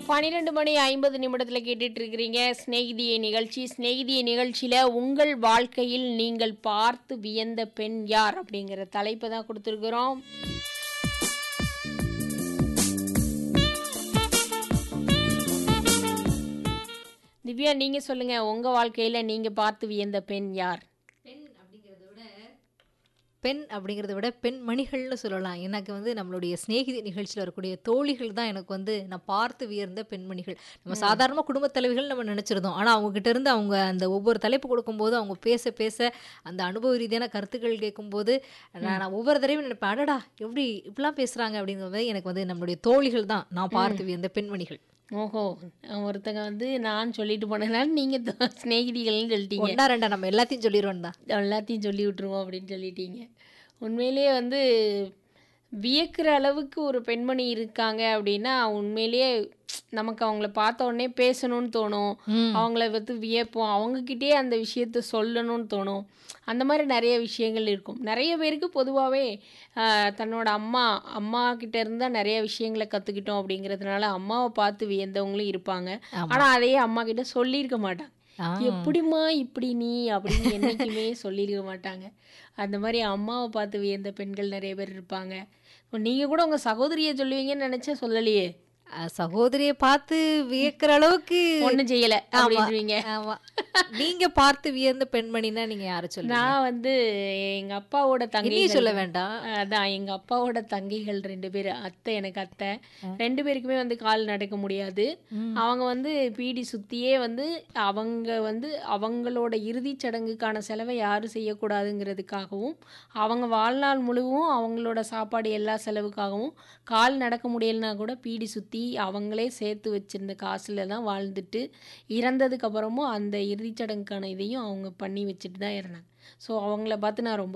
பன்னிரெண்டு மணி ஐம்பது நிமிடத்தில் கேட்டுட்டு இருக்கிறீங்க சிநேகிதியை நிகழ்ச்சி சிநேகிதியை நிகழ்ச்சியில் உங்கள் வாழ்க்கையில் நீங்கள் பார்த்து வியந்த பெண் யார் அப்படிங்கிற தலைப்பை தான் கொடுத்துருக்குறோம் திவ்யா நீங்கள் சொல்லுங்கள் உங்கள் வாழ்க்கையில் நீங்கள் பார்த்து வியந்த பெண் யார் பெண் அப்படிங்கிறத விட பெண் அப்படிங்கிறத விட பெண் மணிகள்னு சொல்லலாம் எனக்கு வந்து நம்மளுடைய சிநேகிதி நிகழ்ச்சியில் வரக்கூடிய தோழிகள் தான் எனக்கு வந்து நான் பார்த்து வியர்ந்த பெண்மணிகள் நம்ம சாதாரண குடும்பத் தலைவிகள் நம்ம நினச்சிருந்தோம் ஆனால் அவங்ககிட்ட இருந்து அவங்க அந்த ஒவ்வொரு தலைப்பு கொடுக்கும்போது அவங்க பேச பேச அந்த அனுபவ ரீதியான கருத்துக்கள் கேட்கும்போது நான் நான் ஒவ்வொரு தடவையும் நினைப்பேன் அடடா எப்படி இப்படிலாம் பேசுகிறாங்க அப்படிங்கிறது எனக்கு வந்து நம்மளுடைய தோழிகள் தான் நான் பார்த்து வியந்த பெண்மணிகள் ஓஹோ ஒருத்தங்க வந்து நான் சொல்லிட்டு போனதுனால நீங்கள் சிநேகிதிகள்னு சொல்லிட்டீங்க ஒன்றா ரெண்டா நம்ம எல்லாத்தையும் சொல்லிடுவோம் தான் எல்லாத்தையும் சொல்லி விட்டுருவோம் அப்படின்னு சொல்லிட்டீங்க உண்மையிலேயே வந்து வியக்கிற அளவுக்கு ஒரு பெண்மணி இருக்காங்க அப்படின்னா உண்மையிலேயே நமக்கு அவங்கள பார்த்த உடனே பேசணும்னு தோணும் அவங்கள வந்து வியப்போம் அவங்கக்கிட்டே அந்த விஷயத்த சொல்லணும்னு தோணும் அந்த மாதிரி நிறைய விஷயங்கள் இருக்கும் நிறைய பேருக்கு பொதுவாகவே தன்னோட அம்மா அம்மா கிட்ட இருந்தால் நிறைய விஷயங்களை கற்றுக்கிட்டோம் அப்படிங்கிறதுனால அம்மாவை பார்த்து வியந்தவங்களும் இருப்பாங்க ஆமா. ஆனால் அதையே அம்மா கிட்ட சொல்லியிருக்க மாட்டாங்க ஆ. எப்படிம்மா இப்படி நீ அப்படின்னு என்னைக்குமே சொல்லியிருக்க மாட்டாங்க அந்த மாதிரி அம்மாவை பார்த்து வியந்த பெண்கள் நிறைய பேர் இருப்பாங்க நீங்க கூட உங்க சகோதரியை சொல்லுவீங்கன்னு நினைச்சா சொல்லலையே அஹ் சகோதரியை பார்த்து வியக்கிற அளவுக்கு ஒண்ணும் செய்யல அப்படின்றீங்க ஆமா நீங்க பார்த்து வியந்த பெண்மணின்னா நீங்க யார சொல்லுங்க நான் வந்து எங்க அப்பாவோட இனியும் தங்கைகள் சொல்ல வேண்டாம் அதான் எங்க அப்பாவோட தங்கைகள் ரெண்டு பேர் அத்தை எனக்கு அத்தை ரெண்டு பேருக்குமே வந்து கால் நடக்க முடியாது அவங்க வந்து பீடி சுத்தியே வந்து அவங்க வந்து அவங்களோட இறுதிச் சடங்குக்கான செலவை யாரும் செய்யக்கூடாதுங்கிறதுக்காகவும் அவங்க வாழ்நாள் முழுவதும் அவங்களோட சாப்பாடு எல்லா செலவுக்காகவும் கால் நடக்க முடியலனா கூட பீடி சுத்தி அவங்களே சேர்த்து வச்சிருந்த காசுல தான் வாழ்ந்துட்டு இறந்ததுக்கு அப்புறமும் அந்த இறுதிச் சடங்குக்கான இதையும் அவங்க பண்ணி வச்சுட்டு தான் இறந்தாங்க ஸோ அவங்கள பார்த்து நான் ரொம்ப